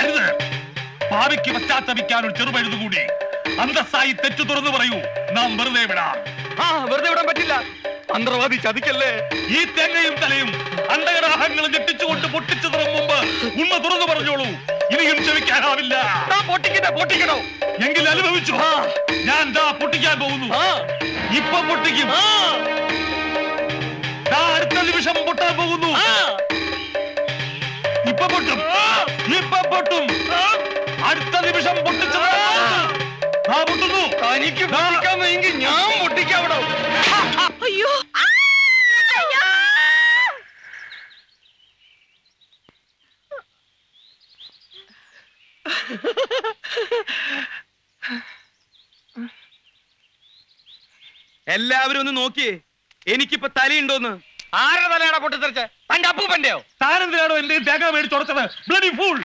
അരുത് ഭാവിക്ക് പശ്ചാത്തപിക്കാൻ ഒരു ചെറുപഴുതു കൂടി അന്തസ്സായി തെറ്റു തുറന്നു പറയൂ നാം വെറുതെ വിടാം ആ വെറുതെ വിടാൻ പറ്റില്ല മന്ത്രവാദി ചതിക്കല്ലേ ഈ തേങ്ങയും തലയും അണ്ടകടാഹങ്ങൾ ഞെട്ടിച്ചുകൊണ്ട് പൊട്ടിച്ചു തുറന്നു മുമ്പ് ഉണ്മ തുറന്നു പറഞ്ഞോളൂ ഇനിയും ക്ഷമിക്കാനാവില്ല ആ, പൊട്ടിക്കട്ടെ പൊട്ടിക്കണോ എങ്കിൽ അനുഭവിച്ചു ഞാൻ ദാ പൊട്ടിക്കാൻ പോകുന്നു ആ ഇപ്പൊ പൊട്ടിക്കും ആ ദാ അടുത്ത നിമിഷം പൊട്ടാൻ പോകുന്നു ആ ഇപ്പൊ പൊട്ടും ഇപ്പൊ പൊട്ടും അടുത്ത നിമിഷം പൊട്ടിച്ചു ആ പൊട്ടുന്നു തനിക്ക് പൊട്ടിക്കാൻ വയ്യെങ്കിൽ ഞാൻ പൊട്ടിക്കാവിടോ അയ്യോ ആ! അയ്യോ! എല്ലാവരും ഒന്ന് നോക്കിയേ എനിക്കിപ്പോ തലയുണ്ടോന്ന് ആരുടെ തലയാടാ പൊട്ടിത്തെറിച്ച് തന്റെ അപ്പൂപ്പന്റെയോ താനെന്തിനാണോ എന്റെ തേങ്ങ മേടിച്ചുടച്ചത് ബ്ലഡി ഫൂൾ